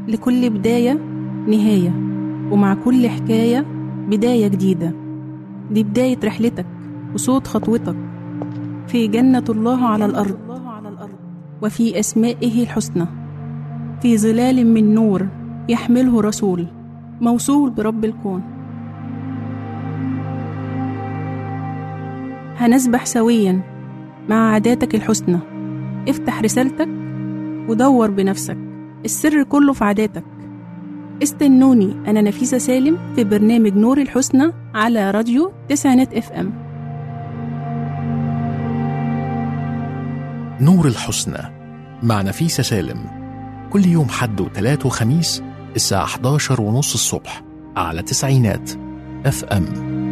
لكل بداية نهاية ومع كل حكاية بداية جديدة دي بداية رحلتك وصوت خطوتك في جنة الله على الأرض وفي أسمائه الحسنى في ظلال من نور يحمله رسول موصول برب الكون هنسبح سويا مع عاداتك الحسنى افتح رسالتك ودور بنفسك السر كله في عاداتك استنوني أنا نفيسة سالم في برنامج نور الحسنى على راديو تسعينات اف ام نور الحسنى مع نفيسة سالم كل يوم حد وتلات وخميس الساعة 11 ونص الصبح على تسعينات اف ام